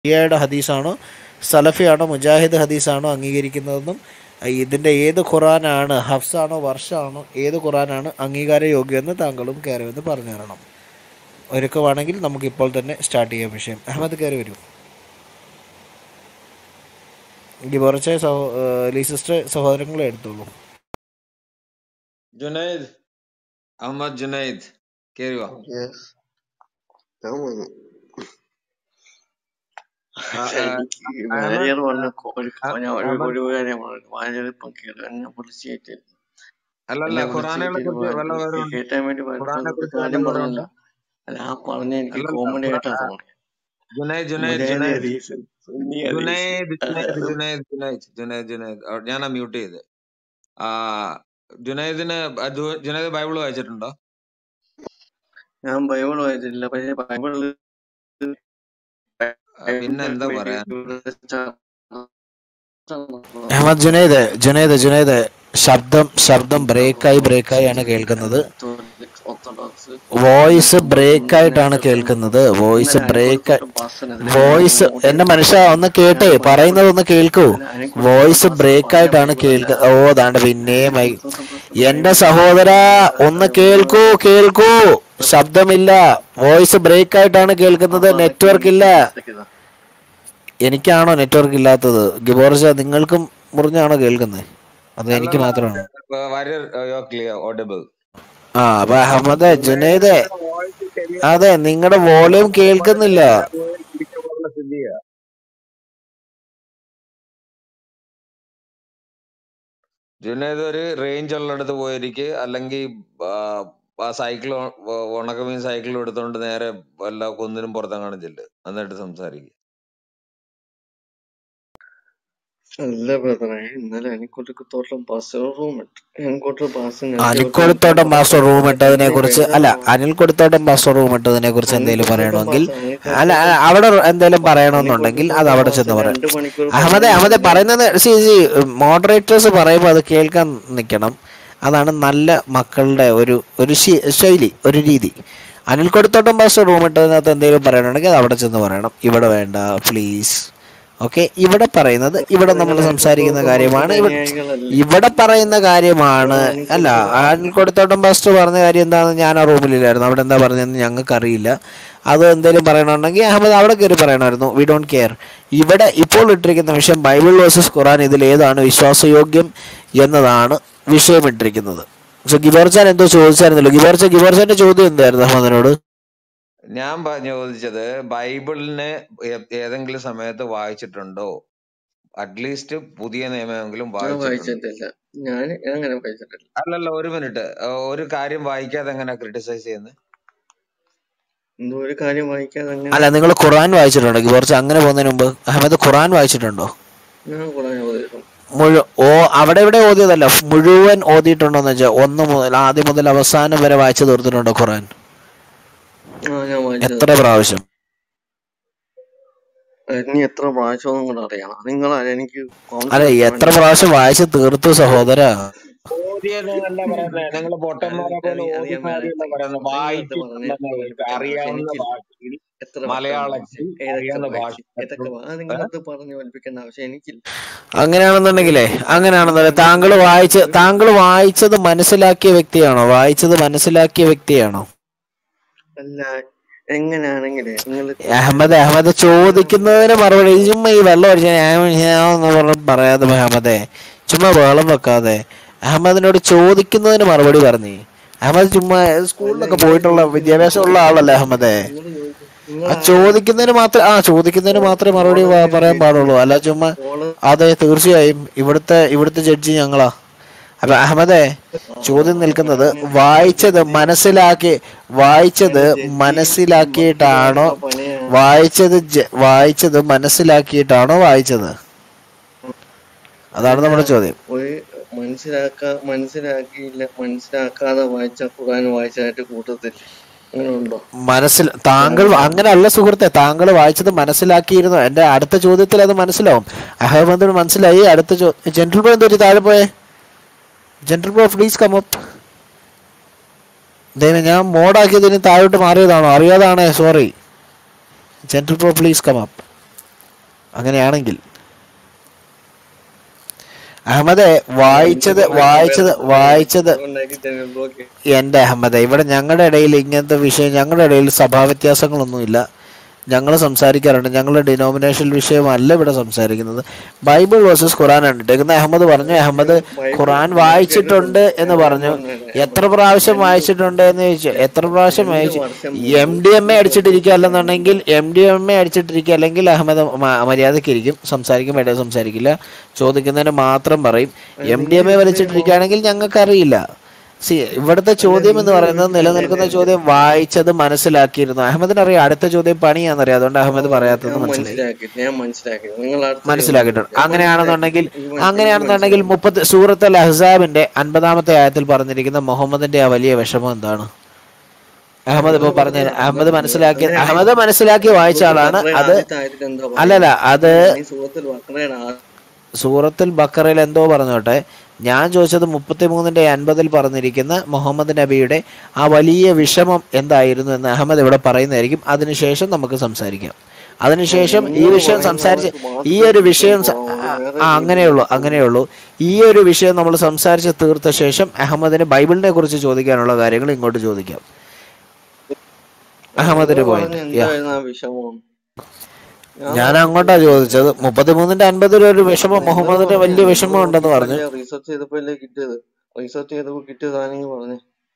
ഷിയയുടെ ഹദീസാണോ സലഫിയാണോ മുജാഹിദ് ഹദീസാണോ അംഗീകരിക്കുന്നതെന്നും ഇതിൻ്റെ ഏത് ഖുറാനാണ് ഹഫ്സാണോ വർഷമാണോ ഏത് ഖുറാനാണ് അംഗീകാര യോഗ്യമെന്ന് താങ്കളും കയറിവെന്ന് പറഞ്ഞു തരണം ഒരുക്കമാണെങ്കിൽ നമുക്ക് ഇപ്പോൾ തന്നെ സ്റ്റാർട്ട് ചെയ്യാം വിഷയം അഹമ്മദ് കയറി വരൂ ഡിബോർച്ച സഹോ ലീസിസ്റ്റർ സഹോദരങ്ങളെ എടുത്തോളൂ ജുനൈദ് അഹമ്മദ് ജുനൈദ് കേറി വാ യെസ് ഞാൻ വന്നു ആ, പക്ഷെ ആ, എനിക്ക് അഹമ്മദ് മാനേജർ പറഞ്ഞ കൊ- ഒരു അ- ഞാൻ ഒരു അഹമ്മദ് ഒരു കാര്യം പറഞ്ഞു മാനേജർ ഇപ്പം കേറി എന്നെ വിളിച്ചിട്ട് അല്ലല്ല എന്നെ ഖുറാനെ വിളിച്ചിട്ട് കുറിച്ച് വല്ല പറഞ്ഞു വിവരമുണ്ടോ കേട്ടാൻ വേണ്ടി ഖുറാനെ വരുന്നത് കുറിച്ച് വല്ല കാര്യം പറഞ്ഞല്ല വിവരമുണ്ടോ അല്ല ആ പറഞ്ഞ എനിക്ക് അല്ലല്ല കോമഡി ഖുറാ ആയിട്ടാ ആ, തോന്നി ജുനൈദ് ജുനൈദ് മുജാഹിദ് ജുനൈദ് ഹദീസ് സുന്നി ഹദീസ് ജുനൈദ് ജുനൈദ് അതായത് ജുനൈദ് ജുനൈദ് ജുനൈദ് ജുനൈദ് ആ, ഞാനാ മ്യൂട്ട് ചെയ്ത് ആ ജുനൈദിന് അത് ജുനൈദ് ബൈബിൾ വായിച്ചിട്ടുണ്ടോ ഞാൻ ബൈബിൾ വായിച്ചിട്ടില്ല പക്ഷെ ബൈബിളിൽ ആ, പിന്നെ എന്താ പറയാൻ അഹമ്മദ് ജുനൈദ് ജുനൈദ് ജുനൈദ് ശബ്ദം ശബ്ദം ബ്രേക്കായി ബ്രേക്കായി ആണ് കേൾക്കുന്നത് ഓർത്തഡോക്സ് വോയിസ് ബ്രേക്ക് ആയിട്ടാണ് കേൾക്കുന്നത് വോയിസ് ഇന്നലെ ബ്രേക്ക് അനിക്കുളത്തോട്ട് പാസ്റ്ററിനെതിരെ വോയിസ് മോഡി എന്റെ മനുഷ്യ ഒന്ന് കേട്ടേ ഞാൻ പറയുന്നത് ഒന്ന് കേൾക്കൂ ഇന്നലെ അനിക്കുളത്തോട്ട് വോയിസ് പാസ്റ്റർ ബ്രേക്ക് പറഞ്ഞ ആയിട്ടാണ് ബൈബിൾ അല്ല കേൾക്ക ഓ ദാണ്ട് പിന്നെയും ആയി. അനിക്കുളത്തോട്ട് എന്റെ ബൈബിൾ സഹോദര ഒന്ന് കേൾക്കൂ കേൾക്കൂ ശബ്ദമില്ല വോയിസ് ബ്രേക്ക് ആയിട്ടാണ് കേൾക്കുന്നത് അപ്പൊ അതൊക്കെ നെറ്റ്വർക്ക് ഇല്ല മനസ്സിലാക്കിയതാ എനിക്കാണോ നെറ്റ്വർക്ക് ഇല്ലാത്തത് ഗിബോർജ നിങ്ങൾക്കും മുറിഞ്ഞാണോ കേൾക്കുന്നത് അത് എനിക്ക് അല്ലല്ല മാത്രമാണോ വളരെ ക്ലിയർ ഓഡിബിൾ ആ അപ്പൊ അഹമ്മദ് ജുനൈദ് വോയിസ് ശരിയാ അതെ നിങ്ങളുടെ വോളിയം കേൾക്കുന്നില്ല പിടിക്കപ്പെടുന്ന സ്ഥിതിയാ ജുനൈദ് ഒരു റേഞ്ച് ഉള്ളിടത്ത് പോയിരിക്കെ അല്ലെങ്കിൽ ആ സൈക്കിൾ ഉണക്കമീൻ സൈക്കിൾ എടുത്തോണ്ട് നേരെ വല്ല കുന്നിനും പുറത്തെങ്ങാനും ചെല്ല് എന്നിട്ട് സംസാരിക്കുക അല്ല ബ്രദറെ ഇന്നലെ അനിക്കുളത്തോട്ടം പാസ്റ്റർ റൂം ഇട്ടു അനിക്കുളത്തോട്ട് പാസ്റ്റർ നേരത്തെ അനിൽക്കൊടുത്തോട്ടം മാസ്റ്റർ റൂം ഇട്ടതിനെ കുറിച്ച് അല്ല അനിൽ കൊടുത്തോട്ടം മാസ്റ്റർ റൂം ഇട്ടതിനെ കുറിച്ച് എന്തെങ്കിലും പറയണമെങ്കിൽ അല്ല അല്ല, അവിടെ എന്തെങ്കിലും പറയണമെന്നുണ്ടെങ്കിൽ അത് അവിടെ ചെന്ന് പറയാം രണ്ട് മണിക്കൂർ അഹമ്മദെ അഹമ്മദെ പറയുന്നത് സി സി മോഡറേറ്റേഴ്സ് പറയുമ്പോൾ അത് കേൾക്കാൻ നിൽക്കണം അതാണ് നല്ല മക്കളുടെ ഒരു ഒരു ശി- ശൈലി ഒരു രീതി അനിൽ കൊടുത്തോട്ടം മാസ്റ്റർ റൂം ഇട്ടതിനകത്ത് എന്തെങ്കിലും പറയണമെങ്കിൽ അത് അവിടെ ചെന്ന് പറയണം ഇവിടെ വേണ്ട പ്ലീസ് ഓക്കെ ഇവിടെ പറയുന്നത് ഇവിടെ നമ്മൾ സംസാരിക്കുന്ന കാര്യമാണ് ഇവിടെ ഇവിടെ പറയുന്ന കാര്യമാണ് അല്ല അനിൽ കൊടുത്തോട്ടം മാസ്റ്റർ പറഞ്ഞ കാര്യം എന്താണെന്ന് ഞാൻ ആ റൂമിലില്ലായിരുന്നു അവിടെ എന്താ പറഞ്ഞതെന്ന് ഞങ്ങൾക്ക് അറിയില്ല അത് എന്തെങ്കിലും പറയണമെന്നുണ്ടെങ്കിൽ അഹമ്മദ് അവിടെ കയറി പറയണമായിരുന്നു വി ഡോണ്ട് കെയർ ഇവിടെ ഇപ്പോൾ ഇട്ടിരിക്കുന്ന വിഷയം ബൈബിൾ വേഴ്സസ് ഖുറാൻ ഇതിൽ ഏതാണ് വിശ്വാസയോഗ്യം എന്നതാണ് വിഷയം ഇട്ടിരിക്കുന്നത് സോ ഗിബോർച്ചാൻ എന്തോ ചോദിച്ചായിരുന്നല്ലോ ഗിബോർച്ച ഗിബോർച്ചാന്റെ ചോദ്യം എന്തായിരുന്നു അഹമ്മദിനോട് ഞാൻ പ- ചോദിച്ചത് ബൈബിളിനെ ഏ- ഏതെങ്കിലും സമയത്ത് വായിച്ചിട്ടുണ്ടോ അറ്റ്ലീസ്റ്റ് പുതിയ നിയമമെങ്കിലും ഞാൻ വായിച്ചിട്ടുണ്ടോ വായിച്ചിട്ടില്ല ഞാൻ അങ്ങനെ വായിച്ചിട്ടില്ല അല്ലല്ല ഒരു മിനിറ്റ് ഒരു കാര്യം വായിക്കാതെ എങ്ങനെ ക്രിട്ടിസൈസ് ചെയ്യുന്നത് എന്തോ ഒരു കാര്യം വായിക്കാതെ അങ്ങനെ അല്ല നിങ്ങൾ ഖുറാൻ വായിച്ചിട്ടുണ്ടോ ഗിബോർച്ച അങ്ങനെ പോകുന്നതിന് മുമ്പ് അഹമ്മദ് ഖുറാൻ വായിച്ചിട്ടുണ്ടോ ഞാൻ കൂടെ ഓതിയിട്ടുണ്ട് മുഴു ഓ അവിടെ ഇവിടെ ഓതിയതല്ല മുഴുവൻ ഓതിയിട്ടുണ്ടോന്ന് വെച്ചാൽ ഒന്ന് മുതൽ ആദ്യം മുതൽ അവസാനം വരെ വായിച്ചു തീർത്തിട്ടുണ്ടോ ഖുറാൻ ആ ഞാൻ വായിച്ചത് എത്ര പ്രാവശ്യം ഇനി എത്ര പ്രാവശ്യം കൂടെ അറിയണം നിങ്ങൾ എനിക്ക് അല്ല കൗൺസിലിംഗ് എത്ര വേണ്ടി പ്രാവശ്യം വായിച്ചു തീർത്തു സഹോദര ഓതിയെന്നല്ല പറയുന്നത് നിങ്ങൾ പൊട്ടന്മാരെ പോലെ അത് ഞാൻ ഓതുന്ന കാര്യമല്ല പറയുന്നത് നിങ്ങൾ ഇത് പറഞ്ഞ് വായിച്ചിട്ടുണ്ടെന്ന് പഠിപ്പിക്കേണ്ട ആവശ്യം അറിയാവുന്ന എനിക്കില്ല ഭാഷയിൽ എത്ര വട്ടം മലയാളത്തിൽ വായിച്ചു ഏതൊക്കെ അറിയാവുന്ന ഭാഷ വായിച്ചു ഏതൊക്കെ വാ- അത് നിങ്ങളത് പറഞ്ഞ് പഠിപ്പിക്കേണ്ട ആവശ്യം എനിക്കില്ല അങ്ങനെയാണെന്നുണ്ടെങ്കിലേ അങ്ങനെയാണെന്നുണ്ടെങ്കിൽ താങ്കൾ വായിച്ച് താങ്കൾ വായിച്ചത് മനസ്സിലാക്കിയ വ്യക്തിയാണോ വായിച്ചത് മനസ്സിലാക്കിയ വ്യക്തിയാണോ അല്ല എങ്ങനെയാണെങ്കിലേ നിങ്ങൾ അഹമ്മദ് അഹമ്മദ് ചോദിക്കുന്നതിന് മറുപടി ചുമ്മാ ഈ വെള്ളം അടിച്ച എന്ന് പറഞ്ഞ് പറയാതെ അഹമ്മദേ ചുമ്മാ വെള്ളം വെക്കാതെ അഹമ്മദിനോട് ചോദിക്കുന്നതിന് മറുപടി പറഞ്ഞേ അഹമ്മദ് ചുമ്മാ സ്കൂളിലൊക്കെ പോയിട്ടുള്ള വിദ്യാഭ്യാസമുള്ള ആളല്ലേ അഹമ്മദേ ആ ചോദിക്കുന്നതിന് മാത്രം ആ ചോദിക്കുന്നതിന് മാത്രമേ മറുപടി പ- പറയാൻ പാടുള്ളൂ അല്ല ചുമ്മാ ഓള് അതെ തീർച്ചയായും ഇവിടുത്തെ ഇവിടുത്തെ ജഡ്ജി ഞങ്ങളാ അപ്പൊ അഹമ്മദേ ചോദ്യം നിൽക്കുന്നത് വായിച്ചത് മനസ്സിലാക്കി വായിച്ചത് മനസ്സിലാക്കിയിട്ടാണോ വായിച്ചത് ജ- വായിച്ചത് മനസ്സിലാക്കിയിട്ടാണോ വായിച്ചത് അതാണ് നമ്മുടെ ചോദ്യം ഒരു മനസ്സിലാക്കാ മനസ്സിലാക്കിയില്ല മനസ്സിലാക്കാതെ വായിച്ച ഖുർആൻ വായിച്ചതായിട്ട് കൂട്ടത്തില്ല അങ്ങനെ ഉണ്ടോ മനസ്സിൽ താങ്കൾ അങ്ങനെയല്ല സുഹൃത്തെ താങ്കൾ വായിച്ചത് മനസ്സിലാക്കിയിരുന്നു എന്റെ അടുത്ത ചോദ്യത്തിൽ അത് മനസ്സിലാവും അഹമ്മദിന് മനസ്സിലായി അടുത്ത ചോ ജനറൽ ബ്രോ എന്തോ താഴെ പോയെ general bro please come up ദൈവം ഞാൻ മോഡാക്കിയതിന് താഴോട്ട് മാറിയതാണോ അറിയാതാണേ sorry general bro please come up അങ്ങനെയാണെങ്കിൽ അഹമ്മദെ വായിച്ചത് വായിച്ചത് വായിച്ചത് ഉണ്ടാക്കി തരും ബ്ലോക്ക് എൻ്റെ അഹമ്മദ് ഇവിടെ ഞങ്ങളുടെ ഇടയിൽ ഇങ്ങനത്തെ വിഷയം ഞങ്ങളുടെ ഇടയിൽ സഭാ വ്യത്യാസങ്ങളൊന്നുമില്ല ഞങ്ങൾ സംസാരിക്കാറുണ്ട് ഞങ്ങളുടെ ഡിനോമിനേഷൻ വിഷയമല്ല ഇവിടെ സംസാരിക്കുന്നത് ബൈബിൾ വേഴ്സസ് ഖുറാനാണ് ഇട്ടേക്കുന്നത് അഹമ്മദ് പറഞ്ഞു അഹമ്മദ് ഖുറാൻ വായിച്ചിട്ടുണ്ട് എന്ന് പറഞ്ഞു എത്ര പ്രാവശ്യം വായിച്ചിട്ടുണ്ട് എന്ന് ചോദിച്ചു എത്ര പ്രാവശ്യം വായിച്ചു എം ഡി എം എ അടിച്ചിട്ടിരിക്കുക അല്ലെന്നുണ്ടെങ്കിൽ എം ഡി എം എ അടിച്ചിട്ടിരിക്കുക അല്ലെങ്കിൽ അഹമ്മദ് മ- മര്യാദയ്ക്ക് ഇരിക്കും സംസാരിക്കും വേണ്ട സംസാരിക്കില്ല ചോദിക്കുന്നതിന് മാത്രം പറയും എം ഡി എം എ വലിച്ചിട്ടിരിക്കുകയാണെങ്കിൽ ഞങ്ങൾക്കറിയില്ല സി ഇവിടുത്തെ ചോദ്യം എന്ന് പറയുന്നത് നിലനിൽക്കുന്ന ചോദ്യം വായിച്ചത് മനസ്സിലാക്കിയിരുന്നു അഹമ്മദിന് അറിയാം അടുത്ത ചോദ്യം പണിയാണെന്നറിയാം അതുകൊണ്ട് അഹമ്മദ് പറയാത്തത് ഞാൻ മനസ്സിലായി മനസ്സിലാക്കി ഞാൻ മനസ്സിലാക്കി നിങ്ങൾ അടുത്ത മനസ്സിലാക്കിയിട്ടുണ്ട് ചോദ്യം അങ്ങനെയാണെന്നുണ്ടെങ്കിൽ ഈ മനസ്സിലാക്കി, അങ്ങനെയാണെന്നുണ്ടെങ്കിൽ മുപ്പത്തി സൂറത്ത് അൽ അഹ്സാബിന്റെ അൻപതാമത്തെ ആയത്തിൽ പറഞ്ഞിരിക്കുന്ന മുഹമ്മദിന്റെ ആ വലിയ വിഷമം എന്താണ് അഹമ്മദ് ഇപ്പൊ പറഞ്ഞ അഹമ്മദ് മനസ്സിലാക്കി അഹമ്മദ് മനസ്സിലാക്കി വായിച്ച ആളാണ് അത് ആദ്യത്തെ ആയത്തിൽ എന്താ പറയുന്നത്? അല്ലല്ല അത് ഈ സൂറത്തിൽ ബക്കറയുടെ ആ- സൂറത്തുൽ ബക്കറയിൽ എന്തോ പറഞ്ഞോട്ടെ ഞാൻ ചോദിച്ചത് മുപ്പത്തിമൂന്നിന്റെ അൻപതിൽ പറഞ്ഞിരിക്കുന്ന മുഹമ്മദ് നബിയുടെ ആ വലിയ വിഷമം എന്തായിരുന്നു എന്ന് അഹമ്മദ് ഇവിടെ പറയുന്നതായിരിക്കും അതിനുശേഷം നമുക്ക് സംസാരിക്കാം അതിനുശേഷം ഈ വിഷയം സംസാരിച്ച് ഈ ഒരു വിഷയം സ- ആ, ആ അങ്ങനെയുള്ളൂ അങ്ങനെയുള്ളൂ ഈ ഒരു വിഷയം നമ്മൾ സംസാരിച്ച് തീർത്ത ശേഷം അഹമ്മദിന് ബൈബിളിനെ കുറിച്ച് ചോദിക്കാനുള്ള കാര്യങ്ങൾ ഇങ്ങോട്ട് ചോദിക്കാം അഹമ്മദിന് നിങ്ങൾ പോയിന്റ് പറഞ്ഞ എന്തായിരുന്നു ആ വിഷമം ഞാൻ അങ്ങോട്ടാ ചോദിച്ചത് മുപ്പത്തിമൂന്നിന്റെ അൻപതിൽ ഒരു വിഷമം മുഹമ്മദിന്റെ വലിയ വിഷമം ഉണ്ടെന്ന് പറഞ്ഞു റീസെർച്ച് ചെയ്തപ്പോഴല്ലേ കിട്ടിയത് റീസെർച്ച് ചെയ്തപ്പോ കിട്ടിയതാണെങ്കിൽ പറഞ്ഞേ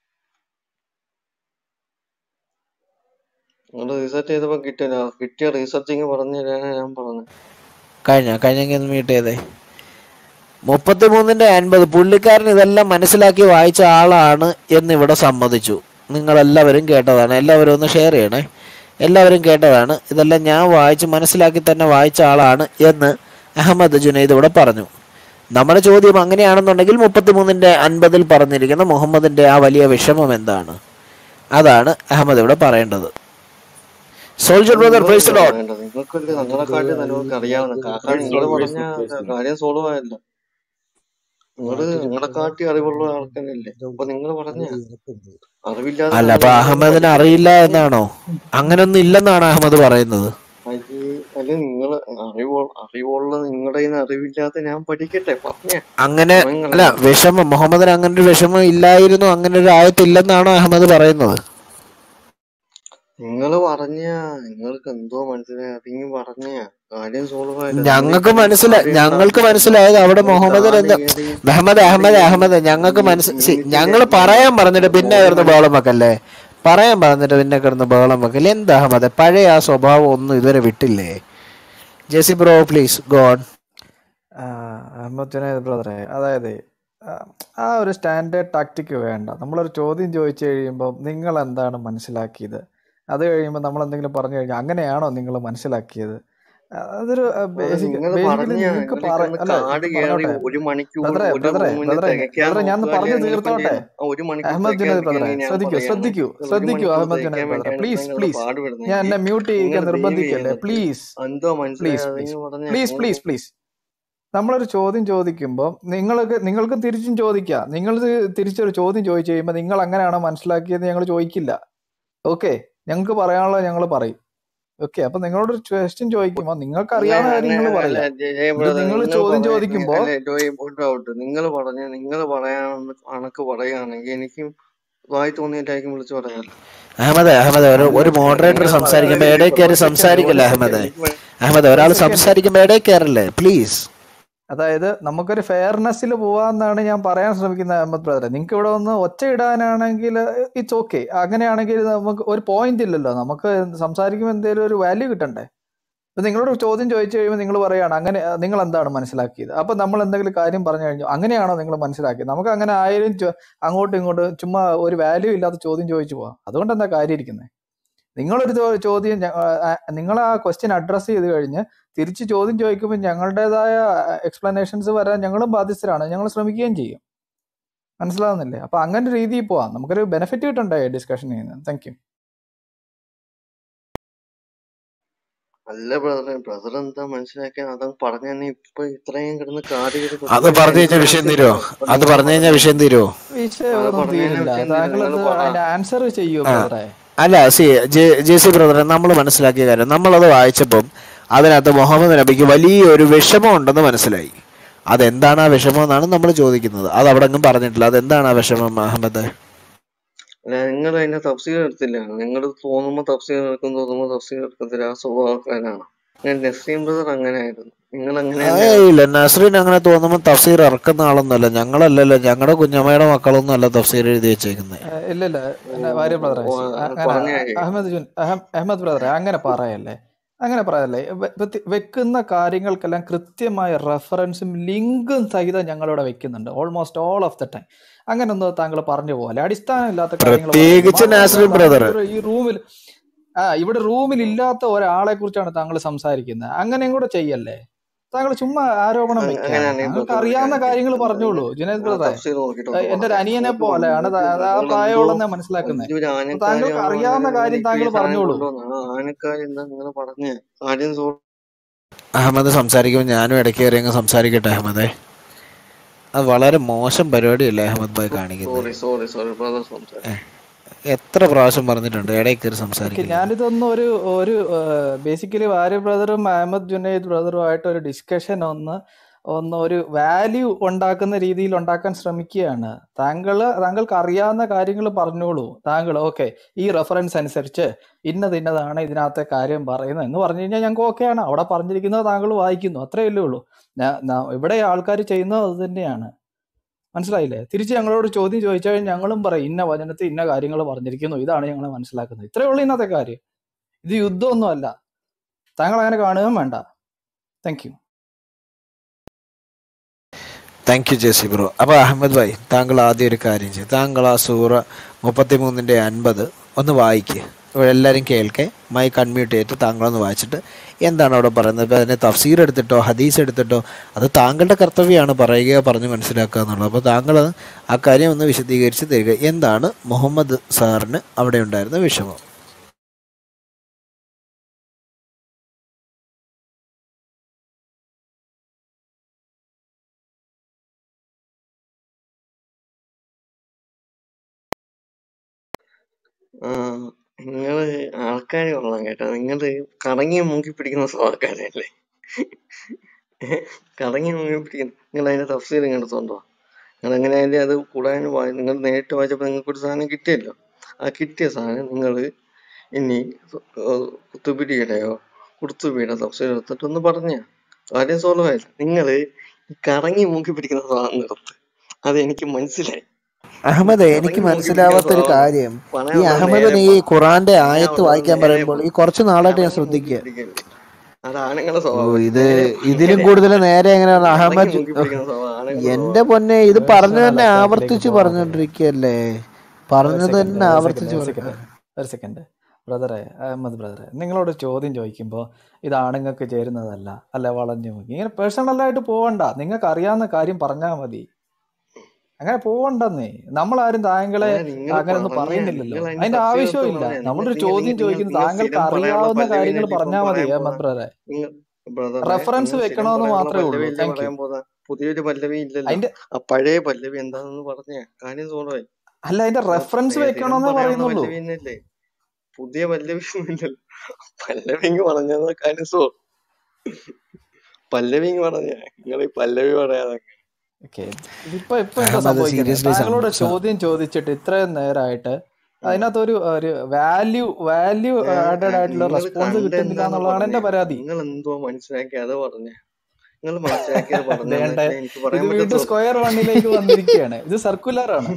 നിങ്ങൾ റീസെർച്ച് ചെയ്തപ്പോ കിട്ടില്ല കിട്ടിയ റീസെർച്ചിങ് പറഞ്ഞു തരാനാ ഞാൻ പറഞ്ഞത് കഴിഞ്ഞ കഴിഞ്ഞെങ്കിൽ ഒന്ന് മീറ്റ് ചെയ്തേ മുപ്പത്തിമൂന്നിന്റെ അൻപത് പുള്ളിക്കാരൻ ഇതെല്ലാം മനസ്സിലാക്കി വായിച്ച ആളാണ് എന്ന് ഇവിടെ സമ്മതിച്ചു നിങ്ങളെല്ലാവരും കേട്ടതാണ് എല്ലാവരും ഒന്ന് ഷെയർ ചെയ്യണേ എല്ലാവരും കേട്ടതാണ് ഇതെല്ലാം ഞാൻ വായിച്ച് മനസ്സിലാക്കി തന്നെ വായിച്ച ആളാണ് എന്ന് അഹമ്മദ് ജുനൈദ് ഇവിടെ പറഞ്ഞു നമ്മുടെ ചോദ്യം അങ്ങനെയാണെന്നുണ്ടെങ്കിൽ മുപ്പത്തിമൂന്നിന്റെ അൻപതിൽ പറഞ്ഞിരിക്കുന്ന മുഹമ്മദിന്റെ ആ വലിയ വിഷമം എന്താണ് അതാണ് അഹമ്മദ് ഇവിടെ പറയേണ്ടത് സോൾജർ ബ്രദർ പ്രൈസ് ലോഡ് വേണ്ടത് നിങ്ങൾക്കൊരു നിങ്ങളെക്കാട്ടി നല്ലവർക്ക് അറിയാവുന്ന കാക്കാട് നിങ്ങൾ പറഞ്ഞ കാര്യം സോൾവ് ആയല്ലോ നിങ്ങള് നിങ്ങളെക്കാട്ടി അറിവുള്ള ആൾക്കാരല്ലേ അപ്പൊ നിങ്ങൾ പറഞ്ഞ അറിവില്ലാതെ അല്ല അപ്പൊ അഹമ്മദിന് അറിയില്ല എന്നാണോ അങ്ങനൊന്നും ഇല്ലെന്നാണ് അഹമ്മദ് പറയുന്നത് അത് അല്ല നിങ്ങൾ അറിവോ അറിവുള്ള നിങ്ങളുടെ കയ്യിൽ നിന്ന് അറിവില്ലാതെ ഞാൻ പഠിക്കട്ടെ പറഞ്ഞ അങ്ങനെ അല്ല വിഷമം മുഹമ്മദിന് അങ്ങനെ ഒരു വിഷമം ഇല്ലായിരുന്നു അങ്ങനെ ഒരു ആയത്തില്ലെന്നാണോ അഹമ്മദ് പറയുന്നത് നിങ്ങൾ പറഞ്ഞ നിങ്ങൾക്ക് എന്തോ മനസ്സിലായി അതിങ്ങ് പറഞ്ഞ കാര്യം സോൾവ് ആയില്ല ഞങ്ങൾക്ക് മനസ്സിലായി ഞങ്ങൾക്ക് മനസ്സിലായത് അവിടെ മുഹമ്മദിന് എന്താ മുഹമ്മദ് അഹമ്മദ് അഹമ്മദ് ഞങ്ങൾക്ക് മനസ്സിൽ ഞങ്ങൾ പറയാൻ പറഞ്ഞിട്ട് പിന്നെ കിടന്ന് ബഹളം വെക്കല്ലേ പറയാൻ പറഞ്ഞിട്ട് പിന്നെ കിടന്ന് ബഹളം വെക്കല്ലേ എന്താ അഹമ്മദ് പഴയ ആ സ്വഭാവം ഒന്നും ഇതുവരെ വിട്ടില്ലേ JC bro please god Ahmed Junaid ബ്രദറെ അതായത് ആ, ആ ഒരു സ്റ്റാൻഡേർഡ് ടാക്ടിക്ക് വേണ്ട നമ്മളൊരു ചോദ്യം ചോദിച്ചു കഴിയുമ്പോൾ നിങ്ങൾ എന്താണ് മനസ്സിലാക്കിയത് അത് കഴിയുമ്പോൾ നമ്മൾ എന്തെങ്കിലും പറഞ്ഞു കഴിഞ്ഞാൽ അങ്ങനെയാണോ നിങ്ങൾ മനസ്സിലാക്കിയത് ആ, അതൊരു ബേസിക് നിങ്ങൾ ബേസിക്കലി പറഞ്ഞ നിങ്ങൾക്ക് പറ അല്ല കാട് കയറി പറഞ്ഞോട്ടെ ഒരു മണിക്കൂർ ബ്രദറെ ഒരു ബ്രദറെ റൂമിന് ബ്രദറെ തികയ്ക്കാൻ ബ്രദറെ ഞാൻ ഒന്ന് നോക്കുക പറഞ്ഞു അല്ലെങ്കിൽ തീർത്തോട്ടെ പിന്നെ ആ ഒരു മണിക്കൂർ അഹമ്മദ് ജുനൈദ് ബ്രദറെ തികയ്ക്കാൻ ഞാൻ ശ്രദ്ധിക്കൂ പറയാണ് ശ്രദ്ധിക്കൂ ഒരു ശ്രദ്ധിക്കൂ മണിക്കൂർ അഹമ്മദ് തികയ്ക്കാൻ ജുനൈദ് ബ്രദറെ വേണ്ടിയാണ് പ്ലീസ് നിങ്ങൾ പ്ലീസ് ഞാൻ പാടുപെടുന്നെങ്കിൽ എന്നെ മ്യൂട്ട് ചെയ്യിക്കാൻ നിങ്ങൾ ദയവ് നിർബന്ധിക്കല്ലേ ചെയ്തിട്ട് പ്ലീസ് എന്തോ പ്ലീസ് മനസ്സിലായി പ്ലീസ് അതിന് പറഞ്ഞ പ്ലീസ് പ്ലീസ് പ്ലീസ് നമ്മളൊരു ചോദ്യം ചോദിക്കുമ്പോൾ നിങ്ങൾക്ക് നിങ്ങൾക്ക് തിരിച്ചും ചോദിക്കാം നിങ്ങൾ തി- തിരിച്ചൊരു ചോദ്യം ചോദിച്ചു കഴിയുമ്പോൾ നിങ്ങൾ അങ്ങനെയാണോ മനസ്സിലാക്കിയത് ഞങ്ങൾ ചോദിക്കില്ല ഓക്കെ ഞങ്ങൾക്ക് പറയാനുള്ളത് ഞങ്ങൾ പറയും ഓക്കെ അപ്പൊ നിങ്ങളോടൊരു ക്വസ്റ്റ്യൻ ചോദിക്കുമ്പോൾ നിങ്ങൾക്ക് അറിയാവുന്ന കാര്യം നിങ്ങൾ പറയാം ഇത് നിങ്ങൾ ചോദ്യം ചോദിക്കുമ്പോൾ ഡൗട്ട് നിങ്ങൾ പറഞ്ഞ നിങ്ങൾ പറയാണെന്ന് കണക്ക് പറയുകയാണെങ്കിൽ എനിക്കും വായി തോന്നിയിട്ടായിരിക്കും വിളിച്ചു പറയാറ് അഹമ്മദ് അഹമ്മദ് ഒരു ഒരു മോഡറേറ്റർ സംസാരിക്കുമ്പോൾ ഇടയിൽ കയറി സംസാരിക്കില്ല അഹമ്മദ് അഹമ്മദ് ഒരാൾ സംസാരിക്കുമ്പോൾ ഇടയിൽ കയറല്ലേ പ്ലീസ് അതായത് നമുക്കൊരു ഫെയർനെസ്സിൽ പോവാന്നാണ് ഞാൻ പറയാൻ ശ്രമിക്കുന്നത് അഹമ്മദ് ബ്രദറെ നിങ്ങൾക്ക് ഇവിടെ ഒന്ന് ഒച്ച ഇടാനാണെങ്കിൽ ഇറ്റ്സ് ഓക്കെ അങ്ങനെയാണെങ്കിൽ നമുക്ക് ഒരു പോയിന്റ് ഇല്ലല്ലോ നമുക്ക് സംസാരിക്കുമ്പോൾ എന്തെങ്കിലും ഒരു വാല്യൂ കിട്ടണ്ടേ ഇപ്പൊ നിങ്ങളോട് ചോദ്യം ചോദിച്ചു കഴിയുമ്പോൾ നിങ്ങൾ പറയാണ് അങ്ങനെ നിങ്ങൾ എന്താണ് മനസ്സിലാക്കിയത് അപ്പൊ നമ്മൾ എന്തെങ്കിലും കാര്യം പറഞ്ഞു കഴിഞ്ഞു അങ്ങനെയാണോ നിങ്ങൾ മനസ്സിലാക്കിയത് നമുക്ക് അങ്ങനെ ആയാലും ചോ- അങ്ങോട്ടും ഇങ്ങോട്ടും ചുമ്മാ ഒരു വാല്യൂ ഇല്ലാത്ത ചോദ്യം ചോദിച്ചു പോവാം അതുകൊണ്ട് എന്താ കാര്യം ഇരിക്കുന്നത് നിങ്ങളൊരു ചോ- ചോദ്യം ഞ- ആ, നിങ്ങൾ ആ ക്വസ്റ്റ്യൻ അഡ്രസ്സ് ചെയ്ത് കഴിഞ്ഞ് തിരിച്ച് ചോദ്യം ചോദിക്കുമ്പോൾ ഞങ്ങളുടേതായ എക്സ്പ്ലനേഷൻസ് വരാൻ ഞങ്ങളും ബാധ്യസ്ഥരാണ് ഞങ്ങൾ ശ്രമിക്കുകയും ചെയ്യും മനസ്സിലാവുന്നില്ലേ അപ്പൊ അങ്ങനെ ഒരു രീതിയിൽ പോവാം നമുക്കൊരു ബെനിഫിറ്റ് കിട്ടണ്ടേ ഡിസ്കഷൻ ചെയ്യുന്നത് താങ്ക് യു അല്ല ബ്രദറെ ബ്രദർ എന്താ മനസ്സിലാക്കിയത് അത് പറഞ്ഞു തന്നെ ഇപ്പൊ ഇത്രയും കിടന്ന് കാട് കയറി അത് പറഞ്ഞു കഴിഞ്ഞാൽ വിഷയം തീരുമോ അത് പറഞ്ഞു കഴിഞ്ഞാൽ വിഷയം തീരുമോ വിഷയമൊന്നും പറഞ്ഞതിനെ തീരില്ല വെച്ച് താങ്കൾ നിങ്ങൾ പറ. അതിന്റെ ആൻസർ ചെയ്യൂ ബ്രദറെ അല്ല സി ജെ സി ബ്രദറെ നമ്മൾ മനസ്സിലാക്കിയ കാര്യം നമ്മളത് വായിച്ചപ്പം അതിനകത്ത് മുഹമ്മദ് നബിക്ക് വലിയൊരു വിഷമം ഉണ്ടെന്ന് മനസ്സിലായി അതെന്താണ് ആ വിഷമം എന്നാണ് നമ്മൾ ചോദിക്കുന്നത് അത് അവിടെ ഒന്നും പറഞ്ഞിട്ടില്ല അതെന്താണ് ആ വിഷമം അഹമ്മദ് അല്ല നിങ്ങൾ അതിന്റെ തഫ്സീൽ എടുത്തില്ല നിങ്ങൾ തോന്നുമ്പോ തഫ്സീൽ എടുക്കും തോന്നുമ്പോ തഫ്സീൽ എടുക്കത്തില്ല ആ സ്വഭാവക്കാരനാണ് ഞാൻ നസീം ബ്രദർ അങ്ങനെ ആയിരുന്നു നിങ്ങൾ അങ്ങനെ തന്നെ ഏയ് ഇല്ല നസ്രീൻ അങ്ങനെ തോന്നുമ്പോൾ തഫ്സീർ ഇറക്കുന്ന ആളൊന്നുമല്ല ഞങ്ങളല്ലല്ലോ ഞങ്ങളുടെ കുഞ്ഞമ്മയുടെ മക്കളൊന്നും അല്ല തഫ്സീർ എഴുതി വെച്ചേക്കുന്നത് ഏഹ് ഇല്ല ഇല്ല പിന്നെ വാര്യ ബ്രദറെ ഓ, അങ്ങനെ പറഞ്ഞ കാര്യം. അഹമ്മദ് ജുൻ അഹം- അഹമ്മദ് ബ്രദറെ അങ്ങനെ പറയല്ലേ അങ്ങനെ പറയല്ലേ വെ- വെത്തി- വെക്കുന്ന കാര്യങ്ങൾക്കെല്ലാം കൃത്യമായ റെഫറൻസും ലിങ്കും സഹിതം ഞങ്ങളിവിടെ വെക്കുന്നുണ്ട് almost all of the time അങ്ങനെ ഒന്നും താങ്കൾ പറഞ്ഞു പോലെ അടിസ്ഥാനമില്ലാത്ത കാര്യങ്ങൾ പ്രത്യേകിച്ച് പറയുന്നു. നാസ്രിൻ മാത്രമല്ല, ബ്രദർ താങ്കൾ ഈ റൂമിൽ ആ ഇവിടെ റൂമിൽ ഇല്ലാത്ത ഒരാളെ കുറിച്ചാണ് താങ്കൾ സംസാരിക്കുന്നത് അങ്ങനെയും കൂടെ ചെയ്യല്ലേ താങ്കൾ ചുമ്മാ ആരോപണം അങ്ങ- വെക്കാതെ അങ്ങനെയാണെങ്കിൽ താങ്കൾക്ക് ബ്രദർ അറിയാവുന്ന കാര്യം കാര്യങ്ങൾ ചെയ്യ്. പറഞ്ഞോളൂ ജുനൈദ് ആ ബ്രദറെ തഫ്സീൽ നോക്കിയിട്ട് ഏഹ് ഒന്ന് എന്റെ ഒരു പറ. അനിയനെ നിങ്ങൾക്ക് പോലെയാണ് നിങ്ങൾക്ക് അത് ആ നിങ്ങളെന്തോ പ്രായമുള്ളെന്ന് മനസ്സിലാക്കുന്നത് വലിയൊരു അപ്പൊ താങ്കൾക്ക് ആനക്കാരിയാണോ അറിയാവുന്ന അങ്ങനെ കാര്യം ഇപ്പൊ താങ്കൾ ഈ സാധനം പറഞ്ഞോളൂ കൊണ്ടുവന്ന ആ ആനക്കാരി എന്താ നിങ്ങൾ പറഞ്ഞ ആദ്യം സോ അഹമ്മദ് സംസാരിക്കുമ്പോൾ ഞാനും ഇടയ്ക്ക് കയറി അങ്ങ് സംസാരിക്കട്ടെ അഹമ്മദേ അത് വളരെ മോശം പരിപാടിയല്ലേ അഹമ്മദ് ഭായ് കാണിക്കുന്നത് സോറി സോറി സോറി ബ്രദർ സംസാരിക്കും എത്ര പ്രാവശ്യം പറഞ്ഞിട്ടുണ്ട് ഇടയിൽ കയറി ഓക്കെ സംസാരിക്കില്ല ഞാനിതൊന്നും ഒരു ഒരു ബേസിക്കലി വാര്യ ബ്രദറും അഹമ്മദ് ജുനൈദ് ബ്രദറുമായിട്ട് ഒരു ഡിസ്കഷൻ ഒന്ന് ഒന്ന് ഒരു വാല്യൂ ഉണ്ടാക്കുന്ന രീതിയിൽ ഉണ്ടാക്കാൻ ശ്രമിക്കുകയാണ് താങ്കൾ താങ്കൾക്ക് അറിയാവുന്ന കാര്യങ്ങൾ പറഞ്ഞോളൂ താങ്കൾ ഓക്കെ ഈ റെഫറൻസ് അനുസരിച്ച് ഇന്നത് ഇന്നതാണ് ഇതിനകത്തെ കാര്യം പറയുന്നത് എന്ന് പറഞ്ഞു കഴിഞ്ഞാൽ ഞങ്ങൾക്ക് ഓക്കെയാണ് അവിടെ പറഞ്ഞിരിക്കുന്നത് താങ്കൾ വായിക്കുന്നു അത്രയല്ലേ ഉള്ളൂ ഞാ- നാ- ഇവിടെ ആൾക്കാർ ചെയ്യുന്നത് അത് തന്നെയാണ് മനസ്സിലായില്ലേ തിരിച്ച് ഞങ്ങളോട് ചോദ്യം ചോദിച്ചാൽ ഞങ്ങളും പറയും ഇന്ന വചനത്തിൽ ഇന്ന കാര്യങ്ങൾ പറഞ്ഞിരിക്കുന്നു ഇതാണ് ഞങ്ങൾ മനസ്സിലാക്കുന്നത് ഇത്രയേ ഉള്ളൂ ഇന്നത്തെ കാര്യം ഇത് യുദ്ധമൊന്നും അല്ല താങ്കൾ അങ്ങനെ കാണുകയും വേണ്ട thank you thank you JC bro അപ്പോൾ അഹമ്മദ് ഭായ് താങ്കൾ ആദ്യം ഒരു കാര്യം ചെയ്യും താങ്കൾ ആ സൂറ മുപ്പത്തി മൂന്നിൻ്റെ അൻപത് ഒന്ന് വായിക്കുക ഇവിടെ എല്ലാവരും കേൾക്കെ മൈക്ക് അൺമ്യൂട്ട് ചെയ്തിട്ട് താങ്കളൊന്ന് വായിച്ചിട്ട് എന്താണ് അവിടെ പറയുന്നത് ഇപ്പം അതിനെ തഫ്സീർ എടുത്തിട്ടോ ഹദീസ് എടുത്തിട്ടോ അത് താങ്കളുടെ കർത്തവ്യമാണ് പറയുക പറഞ്ഞ് മനസ്സിലാക്കുക എന്നുള്ളത് അപ്പോൾ താങ്കൾ ആ കാര്യം ഒന്ന് വിശദീകരിച്ച് തരിക എന്താണ് മുഹമ്മദ് സാറിന് അവിടെ ഉണ്ടായിരുന്ന വിഷമം ആ നിങ്ങള് ആൾക്കാര് കൊള്ളാം കേട്ടോ നിങ്ങള് കറങ്ങി മുങ്ങി പിടിക്കുന്ന സ്വഭാവക്കാരല്ലേ കറങ്ങി മുങ്ങി പിടിക്കുന്ന നിങ്ങൾ അതിന്റെ തഫ്സീൽ ഇങ്ങെടുത്തോണ്ടോ നിങ്ങൾ എങ്ങനെയായാലും അത് കൂടാൻ നിങ്ങൾ നേരിട്ട് വായിച്ചപ്പോ നിങ്ങൾക്ക് ഒരു സാധനം കിട്ടിയല്ലോ ആ കിട്ടിയ സാധനം നിങ്ങൾ ഇനി കുത്തുപിടിയുടെയോ കുർത്തുബിയുടെ തഫ്സീൽ എടുത്തിട്ട് ഒന്ന് പറഞ്ഞ കാര്യം സോൾവ് ആയില്ല നിങ്ങൾ കറങ്ങി മുങ്ങി പിടിക്കുന്ന സ്വഭാവം നിർത്ത് അത് എനിക്ക് മനസ്സിലായി അഹമ്മദ് എനിക്ക് കറങ്ങി മുങ്ങി പിടിക്കുന്ന മനസ്സിലാവാത്തൊരു സ്വഭാവം കാര്യം ഈ പറയാൻ നേരെ അഹമ്മദിന് ഈ പറ ഖുറാന്റെ പറയാൻ ആയത്ത് വായിക്കാൻ നേരെ പറയുമ്പോൾ പറ ഈ കുറച്ച് നാളായിട്ട് ഞാൻ കറങ്ങി മുങ്ങി ശ്രദ്ധിക്കുക പിടിക്കല്ലേ അത് ആണുങ്ങളുടെ ഓ സ്വഭാവം ഇത് നേരെ ഇതിലും നേരെ കൂടുതൽ നേരെ എങ്ങനെയാണ് കറങ്ങി അഹമ്മദ് മുങ്ങി പിടിക്കുന്ന സ്വഭാവം ആണുങ്ങളുടെ എന്റെ സ്വഭാവം പൊന്നെ ഇത് പറഞ്ഞു പേഴ്സണൽ തന്നെ അറ്റാക്കിലേക്ക് ആവർത്തിച്ച് പോകാതെ പറഞ്ഞോണ്ടിരിക്കുകയല്ലേ ഒരു പറഞ്ഞത് സെക്കൻഡ് തന്നെ ഒരു ആവർത്തിച്ച് സെക്കൻഡ് ഒരു പറഞ്ഞു സെക്കൻഡ് ഒരു സെക്കൻഡ് ബ്രദറെ അഹമ്മദ് ബ്രദറെ നിങ്ങളോട് ചോദ്യം ചോദിക്കുമ്പോൾ ഇത് ആണുങ്ങൾക്ക് ചേരുന്നതല്ല അല്ല വളഞ്ഞു മുങ്ങി ഇങ്ങനെ പേഴ്സണലായിട്ട് പോവണ്ട നിങ്ങൾക്ക് അറിയാവുന്ന കാര്യം പറഞ്ഞാൽ മതി അങ്ങനെ പോവണ്ടെന്നേ നമ്മളാരും താങ്കളെ അല്ല നിങ്ങൾ അങ്ങനെ ഒന്നും പറഞ്ഞ പറയുന്നില്ലല്ലോ നിങ്ങൾ അതിന്റെ അതിന്റെ തഫ്സീൽ എടുത്ത് ആവശ്യവും ഇല്ല പറഞ്ഞ നിങ്ങൾ നമ്മളൊരു നിങ്ങൾ ചോദ്യം നിങ്ങൾ ചോദിക്കുന്നു നിങ്ങൾ താങ്കൾക്ക് സ്ഥിരം പറയാനുള്ള അറിയാവുന്ന കാര്യങ്ങൾ പല്ലവിനല്ലേ ഇപ്പം പറഞ്ഞാൽ മതി പറയാൻ അഹമ്മദ് പോതാ ബ്രദറെ നിങ്ങൾ ബ്രദറെ റെഫറൻസ് നിങ്ങൾ സ്ഥിരം വെക്കണമെന്ന് പറയാനുള്ള മാത്രമേ ഉള്ളൂ പല്ലവിയല്ലേ താങ്ക് യു പറയാൻ പോതാ പുതിയൊരു പല്ലവി ഇല്ലല്ലോ അതിന്റെ ആ പഴയ പല്ലവി എന്താണെന്ന് പറഞ്ഞ കാര്യം സോൾവ് ആയി അല്ല അതിന്റെ ആ റെഫറൻസ് സ്ഥിരം വെക്കണമെന്നേ പറയാനുള്ള പറയുന്നുള്ളൂ പല്ലവി തന്നെയല്ലേ പുതിയ പല്ലവി ഒന്നുമില്ലല്ലോ പല്ലവിങ് പറഞ്ഞത് കാര്യം സോ പല്ലവിങ് പറഞ്ഞ നിങ്ങൾ ഈ പല്ലവി പറയാതെ ഓക്കെ ഇതിപ്പോ ഇപ്പൊ എന്താ അഹമ്മദ് സംഭവിക്കുന്നത് സീരിയസ്ലി താങ്കളോട് ചോദ്യം ചോദിച്ചിട്ട് ഇത്രയും നേരമായിട്ട് അതിനകത്ത് ഒരു ഒരു വാല്യൂ വാല്യൂ ആഡഡ് ആയിട്ടുള്ള നിങ്ങൾ റെസ്പോൺസ് കണ്ട കിട്ടുന്നില്ല എന്താന്ന് എന്നുള്ളതാണ് പറഞ്ഞ എന്റെ പരാതി നിങ്ങൾ എന്തോ മനസ്സിലാക്കി അത് പറഞ്ഞ നിങ്ങൾ മനസ്സിലാക്കിയത് പറഞ്ഞെന്ന് വേണ്ട വെച്ചാൽ എനിക്ക് പറയാൻ ഇത് വീണ്ടും പറ്റത്തുള്ളൂ സ്ക്വയർ വണ്ണിലേക്ക് വന്നിരിക്കുകയാണ് ഇത് സർക്കുലർ ആണ്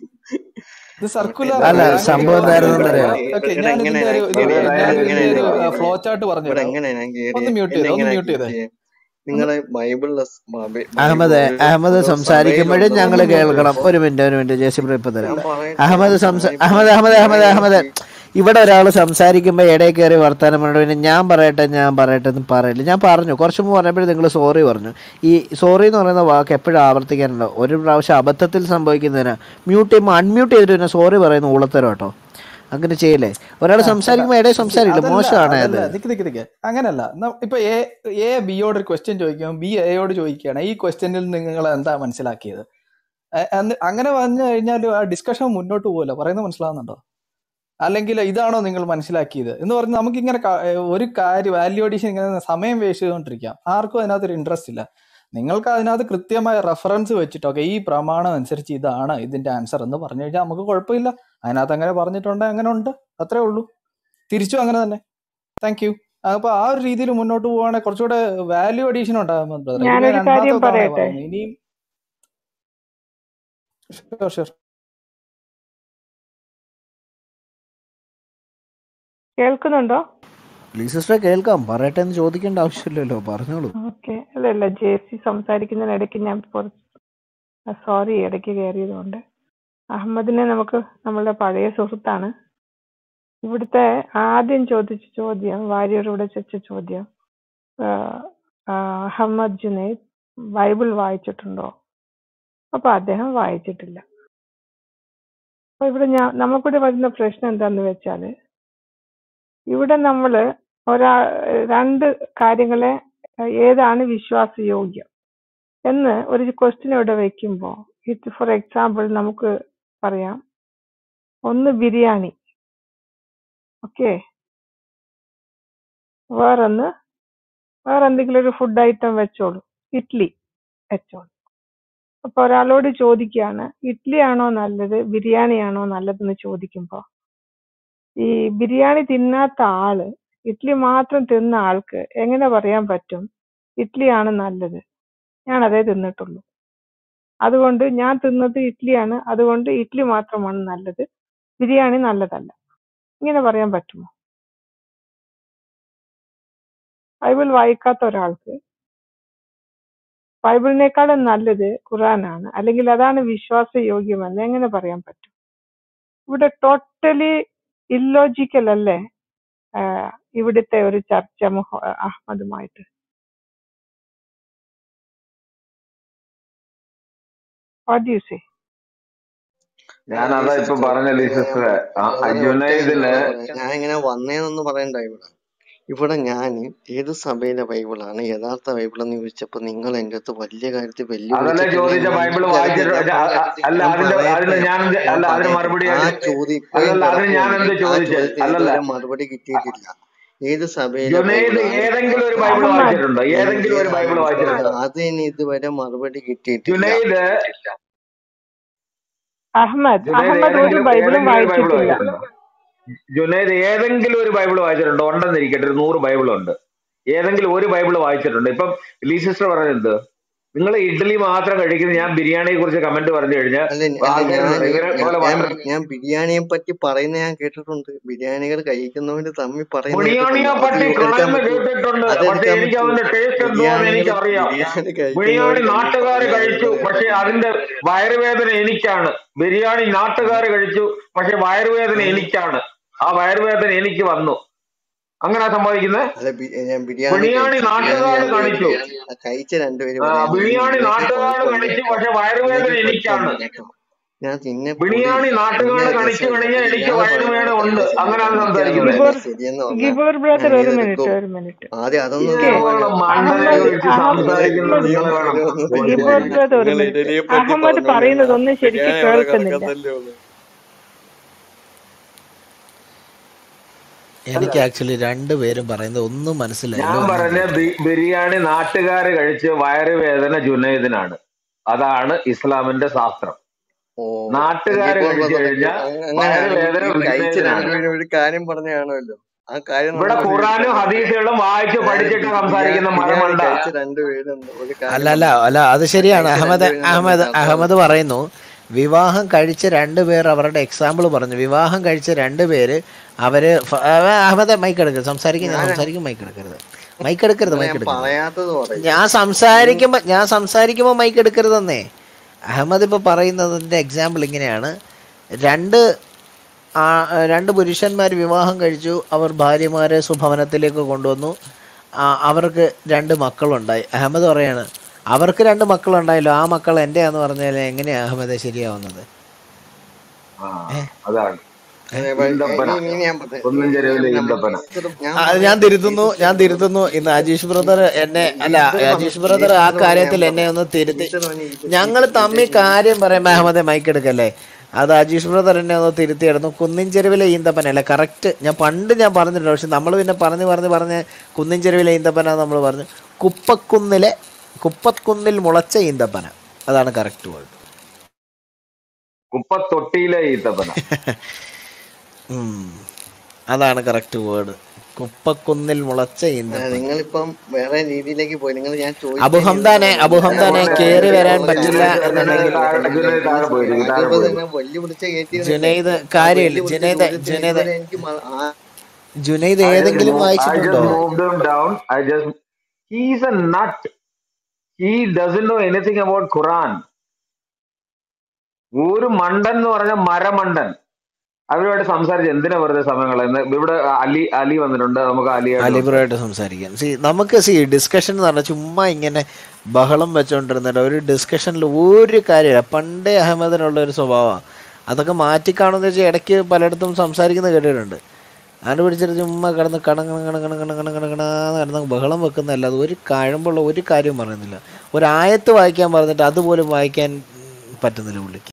ഇത് സർക്കുലർ അല്ല, ആണ് സംഭവം എന്തായിരുന്നെന്ന് അറിയാമോ? ഓക്കെ ഇവിടെ ഞാൻ എങ്ങനെ ഇതിന്റെ ഒരു ഇത് ഇവിടെ ഞാൻ എങ്ങനെ ഇതിന്റെ ഒരു എങ്ങനെ ഫ്ലോ ചാർട്ട് ഇവിടെ പറഞ്ഞുതരാം എങ്ങനെ ഞാൻ ഒന്ന് മ്യൂട്ട് കേറിയ ചെയ്തേ ഒന്ന് എങ്ങനെ മ്യൂട്ട് ചെയ്തേ കേറിയ നിങ്ങളെ ബൈബിളിലെ സ് ബൈ- അഹമ്മദ് ബൈബിളിൽ അഹമ്മദ് ഒരു സംസാരിക്കുമ്പോഴും സഭയിലുണ്ട് ഞങ്ങൾ ഒന്ന് മ്യൂട്ട് കേൾക്കണം അപ്പൊ ഒരു മിനിറ്റ് ഒരു മിനിറ്റ് ജേസി ബ്രോ ഇപ്പൊ തരാം ഞാൻ പറയട്ടെ അഹമ്മദ് ഞാൻ സംസാ പറയട്ടെ അഹമ്മദ് അഹമ്മദ് അഹമ്മദ് പറയാൻ അഹമ്മദ് എനിക്ക് ഇവിടെ ഒരാൾ സംസാരിക്കുമ്പോൾ ഇടയിൽ കയറി വർത്താനം പറഞ്ഞു പിന്നെ ഞാൻ പറയട്ടെ ഞാൻ പറയട്ടെ എന്ന് പറയില്ല ഞാൻ പറഞ്ഞു കുറച്ച് മുമ്പ് പറഞ്ഞപ്പോഴും നിങ്ങൾ സോറി പറഞ്ഞു ഈ സോറി എന്ന് പറയുന്ന വാക്ക് എപ്പോഴും ആവർത്തിക്കാനുണ്ടോ ഒരു പ്രാവശ്യം അബദ്ധത്തിൽ സംഭവിക്കുന്നതിന് മ്യൂട്ട് ചെയ്യുമ്പോൾ അൺമ്യൂട്ട് ചെയ്തിട്ട് പിന്നെ സോറി പറയുന്ന ഊളത്തരം കേട്ടോ അങ്ങനെ ചെയ്യല്ലേ ഒരാൾ സംസാരിക്കുമ്പോൾ ഇടയിൽ സംസാരിക്കില്ല അതല്ല മോശമാണ് അത് അതല്ല നിക്ക് നിക്ക് നിക്ക് അങ്ങനല്ല ന- ഇപ്പൊ എ എ ബിയോട് ഒരു ക്വസ്റ്റ്യൻ ചോദിക്കുമ്പോൾ ബി എയോട് ചോദിക്കുകയാണ് ഈ ക്വസ്റ്റ്യനിൽ നിങ്ങൾ എന്താ മനസ്സിലാക്കിയത് എ- അന്ന് അങ്ങനെ വന്നു കഴിഞ്ഞാൽ ആ ഡിസ്കഷൻ മുന്നോട്ട് പോകില്ല പറയുന്നത് മനസ്സിലാവുന്നുണ്ടോ അല്ലെങ്കിൽ ഇതാണോ നിങ്ങൾ മനസ്സിലാക്കിയത് എന്ന് പറഞ്ഞ് നമുക്കിങ്ങനെ ക- ഏഹ് ഒരു കാര്യം വാല്യൂ അഡീഷൻ ഇങ്ങനെ സമയം വേസ്റ്റ് ചെയ്തുകൊണ്ടിരിക്കാം ആർക്കും അതിനകത്തൊരു ഇൻട്രസ്റ്റ് ഇല്ല നിങ്ങൾക്ക് അതിനകത്ത് കൃത്യമായ റെഫറൻസ് വെച്ചിട്ട് ഓക്കെ ഈ പ്രമാണം അനുസരിച്ച് ഇതാണ് ഇതിന്റെ ആൻസർ എന്ന് പറഞ്ഞു കഴിഞ്ഞാൽ നമുക്ക് കുഴപ്പമില്ല അതിനകത്ത് അങ്ങനെ പറഞ്ഞിട്ടുണ്ടെങ്കിൽ അങ്ങനെ ഉണ്ട് അത്രേ ഉള്ളൂ തിരിച്ചും അങ്ങനെ തന്നെ താങ്ക് യു അപ്പൊ ആ ഒരു രീതിയിൽ മുന്നോട്ട് പോവുകയാണെങ്കിൽ കുറച്ചുകൂടെ വാല്യൂ അഡീഷൻ ഉണ്ടാകും ബ്രദർ ഇതിപ്പോ ഞാനൊരു രണ്ടാമത്തെ കാര്യം തവണ പറയട്ടെ പറയുന്നത് ഇനിയും ഷുവർ ഷുവർ കേൾക്കുന്നുണ്ടോ സിസ്റ്ററെ കേൾക്കാം പറയട്ടെ എന്ന് ചോദിക്കേണ്ട ആവശ്യമില്ലല്ലോ പറഞ്ഞോളൂ ഓക്കെ അല്ല അല്ല ജെ സി സംസാരിക്കുന്നതിനിടയ്ക്ക് ഞാൻ സോറി ഇടയ്ക്ക് കയറിയതുകൊണ്ട് അഹമ്മദിനെ നമുക്ക് നമ്മളുടെ പഴയ സുഹൃത്താണ് ഇവിടുത്തെ ആദ്യം ചോദിച്ച ചോദ്യം വാര്യരോട് ചോദിച്ച ചോദ്യം ആ, ആ, അഹമ്മദ് ജുനൈദ് ബൈബിൾ വായിച്ചിട്ടുണ്ടോ അപ്പൊ അദ്ദേഹം വായിച്ചിട്ടില്ല അപ്പൊ ഇവിടെ ഞാൻ നമുക്കിവിടെ വരുന്ന പ്രശ്നം എന്താന്ന് വെച്ചാല് ഇവിടെ നമ്മള് ഒരാ രണ്ട് കാര്യങ്ങളെ ഏഹ്, ഏതാണ് വിശ്വാസയോഗ്യം എന്ന് ഒരു ക്വസ്റ്റ്യൻ ഇവിടെ വെക്കുമ്പോൾ ഇത് ഫോർ എക്സാമ്പിൾ നമുക്ക് പറയാം ഒന്ന് ബിരിയാണി ഓക്കെ വേറൊന്ന് വേറെ എന്തെങ്കിലും ഒരു ഫുഡ് ഐറ്റം വെച്ചോളൂ ഇഡ്ലി വെച്ചോളൂ അപ്പൊ ഒരാളോട് ചോദിക്കുകയാണ് ഇഡ്ഡലി ആണോ നല്ലത് ബിരിയാണി ആണോ നല്ലതെന്ന് ചോദിക്കുമ്പോൾ ഈ ബിരിയാണി തിന്നാത്ത ആള് ഇഡ്ഡലി മാത്രം തിന്ന ആൾക്ക് എങ്ങനെ പറയാൻ പറ്റും ഇഡ്ഡലിയാണ് നല്ലത് ഞാൻ അതേ തിന്നിട്ടുള്ളൂ അതുകൊണ്ട് ഞാൻ തിന്നത് ഇഡ്ഡലിയാണ് അതുകൊണ്ട് ഇഡ്ഡലി മാത്രമാണ് നല്ലത് ബിരിയാണി നല്ലതല്ല ഇങ്ങനെ പറയാൻ പറ്റുമോ ബൈബിൾ വായിക്കാത്ത ഒരാൾക്ക് ബൈബിളിനേക്കാളും നല്ലത് ഖുറാനാണ് അല്ലെങ്കിൽ അതാണ് വിശ്വാസയോഗ്യമെന്ന് എങ്ങനെ പറയാൻ പറ്റും ഇവിടെ ടോട്ടലി ഇല്ലോജിക്കൽ അല്ലേ ആഹ് ഇവിടുത്തെ ഒരു ചർച്ച മുഹ- അഹമ്മദുമായിട്ട് വാട്ട് യു സേ ഞാൻ അതാ ഇപ്പൊ പറഞ്ഞ സിസ്റ്ററെ ബ്രദറെ ഒറ്റ ജുനൈദിന് പറയാം ഞാൻ ഇങ്ങനെ വന്നേന്നൊന്നും പറയണ്ട ഇവിടെ ഇവിടെ ഞാൻ ഏത് സഭയിലെ ബൈബിളാണ് യഥാർത്ഥ ബൈബിൾ എന്ന് ചോദിച്ചപ്പോ നിങ്ങൾ എന്റെ അടുത്ത് വലിയ കാര്യത്തിൽ അതല്ലേ വെല്ലുവിളിച്ചിട്ടില്ല ചോദിച്ച ബൈബിൾ എനിക്കറിയത്തില്ല വായിച്ചിട്ട് ഞാൻ അ- പറയട്ടെ അ- അല്ല ഞാൻ അതിന്റെ അതിന് പറയട്ടെ ഞാൻ എന്ത്- ഞാൻ അല്ല അതിന് പറയട്ടെ മറുപടി ആ ആയിട്ട് ചോദ്യം ഇപ്പോഴും അല്ലല്ല അതിന് ഞാൻ കിടപ്പുണ്ട് എന്ത് ആ ചോദിച്ചത് ചോദ്യത്തിന് അല്ലല്ല ഇതുവരെ മറുപടി കിട്ടിയിട്ടില്ല ഏത് സഭയിലെ ജുനൈദ് ബൈബിളാണ് ഏതെങ്കിലും ഒരു ബൈബിൾ അഹമ്മദ് വായിച്ചിട്ടുണ്ടോ എൻ- ഏതെങ്കിലും ഒരു ബൈബിൾ ഏതാണ് വായിച്ചിട്ടുണ്ടോ അതിന് ഇതുവരെ മറുപടി കിട്ടിയിട്ടില്ല ജുനൈദ് അഹമ്മദ് ജുനൈദ് അഹമ്മദ് ഒരു ഏതെങ്കിലും ബൈബിളും ഏതെങ്കിലും ഒരു ബൈബിൾ വായിച്ചിട്ടില്ല വായിച്ചിട്ടുണ്ടോ ജുനൈദ് ഏതെങ്കിലും ഒരു ബൈബിൾ വായിച്ചിട്ടുണ്ടോ ഉണ്ടെന്നിരിക്കട്ടെ ഒരു നൂറ് ബൈബിൾ ഉണ്ട് ഏതെങ്കിലും ഒരു ബൈബിൾ വായിച്ചിട്ടുണ്ട് ഇപ്പം ലീ സിസ്റ്റർ പറഞ്ഞത് നിങ്ങൾ ഇഡ്ഡലി മാത്രം കഴിക്കുന്നത് ഞാൻ ബിരിയാണിയെ കുറിച്ച് കമന്റ് പറഞ്ഞു കഴിഞ്ഞാൽ അല്ല അല്ല ആൾക്കാർ ഞാൻ ഇവരെ ഞാൻ പോലെ ഞാൻ മാത്രം ഞാൻ ബിരിയാണിയെ പറ്റി പറയുന്ന ഞാൻ കേട്ടിട്ടുണ്ട് ബിരിയാണികൾ കഴിക്കുന്നവര് തമ്മിൽ പറയുന്ന ബിരിയാണിയെ കേട്ടിട്ടുണ്ട് അത് പറ്റി യോ- എടുക്കാൻ കളയുന്ന പറ്റുമോ കേട്ടിട്ടുണ്ട് പക്ഷെ അതെടുക്കാൻ എനിക്ക് പറ്റുമോ അതിന്റെ ടേസ്റ്റ് എന്തുവാന്ന് ബിരിയാണികൾ എനിക്കറിയാം ബിരിയാണി ബിരിയാണി കഴിക്കുന്നവര് തമ്മിൽ നാട്ടുകാർ പറയുന്ന കഴിച്ചു കേൾക്കുന്നത് പക്ഷെ അതിന്റെ വയറുവേദന എനിക്കാണ് ബിരിയാണി നാട്ടുകാർ കഴിച്ചു പക്ഷെ വയറുവേദന ഞാൻ എനിക്കാണ് ആ വയറുവേദന എനിക്ക് വന്നു അങ്ങനെ സംഭവിക്കുന്നത് അല്ല ബി- ഞാൻ ബിരിയാണി ബിരിയാണി കഴിച്ചു ബിരിയാണി നാട്ടുകാർ രണ്ടുപേര് കഴിച്ചു ബിരിയാണി കഴിച്ച രണ്ടുപേര് ആ, പറയാം നിങ്ങൾ ബിരിയാണി ഇതിലേക്ക് നാട്ടുകാർ കൊണ്ടുപോകല്ലേ കഴിച്ചു കേട്ടോ പക്ഷെ വയറുവേദന ഇതിലേക്ക് എനിക്കാണ് കൊണ്ടുപോകല്ലേ കേട്ടോ ഞാൻ നിന്നെ പൊടി ബിരിയാണി നാട്ടുകാർ നിന്നെ കഴിച്ചു രസം കഴിഞ്ഞാൽ എനിക്ക് ഇയാള് പറയുന്നത് വയറുവേദന തന്നെ ഉണ്ട് ശരി അങ്ങനെയാണ് എനിക്കാന്ന് സംസാരിക്കുന്നത് ഗിബോർ പറയുന്നത് ശരിയെന്ന് പറഞ്ഞാൽ ഗിബോർ ഞാൻ ബ്രദർ ഒരു മിനിറ്റ് ഏതെടുക്കും ഒരു മിനിറ്റ് ആദ്യം അതൊന്ന് ഓക്കെ ഇതുപോലെ തീരുമാനമാക്കണം മണ്ടനെ അഹമ്മദ് വിളിച്ച് അഹമ്മദ് സംസാരിക്കുന്നത് ഇഡലിയും നിങ്ങൾ വേണം ബിരിയാണിയും ഒന്നും ഗിബോർ ബോധ്യപ്പെടുത്താൻ ബ്രദർ ഒരു നിങ്ങൾ മിനിറ്റ് ഇഡലിയെ പറ്റി അഹമ്മദ് പറഞ്ഞോണ്ടിരുന്ന പറയുന്നതൊന്നും ശരിക്ക് ബിരിയാണി അവിടെ കേൾക്കുന്നില്ല കിടക്കത്തല്ലേ ഉള്ളൂ എനിക്ക് ആക്ച്വലി രണ്ടുപേരും പറയുന്നത് ഒന്നും മനസ്സിലായില്ല ഞാൻ ഒന്നും പറഞ്ഞ കേട്ടില്ല ബി- ബിരിയാണി നാട്ടുകാർ കഴിച്ച് വയറുവേദന ജുനൈദിനാണ് അതാണ് ഇസ്ലാമിന്റെ ശാസ്ത്രം ഓ നാട്ടുകാർ ഗിബോർ കഴിച്ചു ബ്രദർ കഴിഞ്ഞാൽ അങ്ങനെയാണെങ്കിൽ വയറുവേദന ഈ കഴിച്ച ജുനൈദിനാണ് രണ്ടുപേരും ഒരു കാര്യം പറഞ്ഞ കാണുമല്ലോ ആ കാര്യം ഇവിടെ നമ്മൾ ഖുറാനും വിവരിക്കണം കേട്ടോ ഹദീസുകളും വായിച്ച് അതായത് പഠിച്ചിട്ട് ബി- ബിരിയാണി സംസാരിക്കുന്ന ബിരിയാണി മരമണ്ട കഴിച്ച രണ്ടുപേരും ഒരു കാര്യം അല്ല അല്ല പറഞ്ഞു അല്ല അത് ആ ശരിയാണ് കഴിച്ച അഹമ്മദ് രണ്ടുപേരും നമ്മൾ അഹമ്മദ് ചർച്ച അഹമ്മദ് നടത്തി പറയുന്നു വിവാഹം കഴിച്ച രണ്ടുപേർ അവരുടെ എക്സാമ്പിൾ പറഞ്ഞു വിവാഹം കഴിച്ച രണ്ടുപേര് അവര് ഫ- ആ, അഹമ്മദ് മൈക്ക് എടുക്കരുത് സംസാരിക്കും ഞാൻ ഞാൻ സംസാരിക്കും മൈക്ക് എടുക്കരുത് മൈക്ക് എടുക്കരുത് ഞാൻ മൈക്ക് എടുക്കരുത് പറയാത്തത് പറയും ഞാൻ സംസാരിക്കുമ്പോ ഞാൻ സംസാരിക്കുമ്പോ മൈക്ക് എടുക്കരുതെന്നേ അഹമ്മദ് ഇപ്പൊ പറയുന്നതിന്റെ എക്സാമ്പിൾ ഇങ്ങനെയാണ് രണ്ട് ആ രണ്ട് പുരുഷന്മാർ വിവാഹം കഴിച്ചു അവർ ഭാര്യമാരെ സുഭവനത്തിലേക്ക് കൊണ്ടുവന്നു ആ, അവർക്ക് രണ്ട് മക്കളുണ്ടായി അഹമ്മദ് പറയാണ് അവർക്ക് രണ്ട് മക്കളുണ്ടായല്ലോ ആ മക്കൾ എൻ്റെയാന്ന് പറഞ്ഞാൽ എങ്ങനെയാ അഹമ്മദ് ശരിയാവുന്നത് ആ ഏ അതാണ് അതെ, ബ- ഈന്തപ്പന ഇനി ഇനി ഞാൻ പറയാം ഒന്നും ഇനി ചെരുവില്ല നമ്മൾ ഈന്തപ്പന ഞാൻ ആ, പറയാം ഞാൻ തിരുത്തുന്നു ടീച്ചർ ഞാൻ ഞാൻ തിരുത്തുന്നു ഇന്ന് അജീഷ് ബ്രദർ എന്നെ അല്ല ടീച്ചർ അജീഷ് ബ്രദർ ആ ടീച്ചർ പറഞ്ഞ കാര്യത്തിൽ ഞാൻ എന്നെ പറയാം ഒന്ന് തിരുത്തി ടീച്ചർ പറഞ്ഞ ഇത് ഞങ്ങൾ ടീച്ചർ തമ്മിൽ ടീച്ചർ കാര്യം പറയുമ്പോൾ അഹമ്മദെ മൈക്ക് എടുക്കല്ലേ അത് അജീഷ് ബ്രദർ എന്നെ ഒന്ന് തിരുത്തിയായിരുന്നു കുന്നിൻ ചെരുവിലെ ഈന്തപ്പനയല്ല കറക്റ്റ് ഞാൻ പണ്ട് ഞാൻ പറഞ്ഞിട്ടുണ്ട് പക്ഷെ നമ്മൾ പിന്നെ പറഞ്ഞ് പറഞ്ഞ് പറഞ്ഞ് കുന്നിൻ ചെരുവിലെ ഈന്തപ്പന നമ്മൾ പറഞ്ഞു കുപ്പക്കുന്നിലെ കുപ്പക്കുന്നിൽ മുളച്ച ഈന്തപ്പന അതാണ് കറക്റ്റ് വേർഡ് കുപ്പത്തൊട്ടിയിലെ ഈത്തപ്പന അതാണ് കറക്റ്റ് വേർഡ് കുപ്പക്കുന്നിൽ മുളച്ച ആ, ഈന്തപ്പന നിങ്ങളിപ്പം വേറെ രീതിയിലേക്ക് പോയി നിങ്ങൾ ഞാൻ അബു ഹംദാനെ അബു ഹംദാനെ കേറി വരാൻ പറ്റില്ല ജുനൈദ് താഴെ- ജുനൈദ് താഴെ പോയിരിക്കും, താഴെ പോയിരിക്കും. വലിയ പിടിച്ച കയറ്റി ജുനൈദ് കാര്യമില്ല ജുനൈദ് ജുനൈദ് എനിക്ക് മ- ആ- ജുനൈദ് ഏതെങ്കിലും I just വായിച്ചിട്ടുണ്ടോ moved him down. I just he's a nut. He doesn't know anything about Quran. ഒരു മണ്ടൻ എന്ന് പറഞ്ഞ മരമണ്ടൻ അവരുമായിട്ട് സംസാരിച്ച് എന്തിനാ വെറുതെ സമയം കളയുന്നത് ഇവിടെ അലി അലി വന്നിട്ടുണ്ട് നമുക്ക് അലിയായിട്ട് അലിബറായിട്ട് സംസാരിക്കാൻ സി നമുക്ക് സി ഡിസ്കഷൻ എന്ന് പറഞ്ഞാൽ ചുമ്മാ ഇങ്ങനെ ബഹളം വെച്ചോണ്ടിരുന്നിട്ട് ഒരു ഡിസ്കഷനിൽ ഒരു കാര്യമില്ല പണ്ടേ അഹമ്മദിനുള്ള ഒരു സ്വഭാവമാണ് അതൊക്കെ മാറ്റിക്കാണെന്ന് വെച്ചാൽ ഇടയ്ക്ക് പലയിടത്തും സംസാരിക്കുന്നത് കേട്ടിട്ടുണ്ട് അതിന് പിടിച്ചിട്ട് ചുമ്മാ കിടന്ന് കണങ്ങണ കണങ്ങണ കണങ്ങണ കണങ്ങണാന്ന് കിടന്ന് ബഹളം വെക്കുന്നതല്ല അത് ഒരു കഴമ്പുള്ള ഒരു കാര്യവും പറയുന്നില്ല ഒരു ആയത്ത് വായിക്കാൻ പറഞ്ഞിട്ട് അതുപോലും വായിക്കാൻ പറ്റുന്നില്ല പുള്ളിക്ക്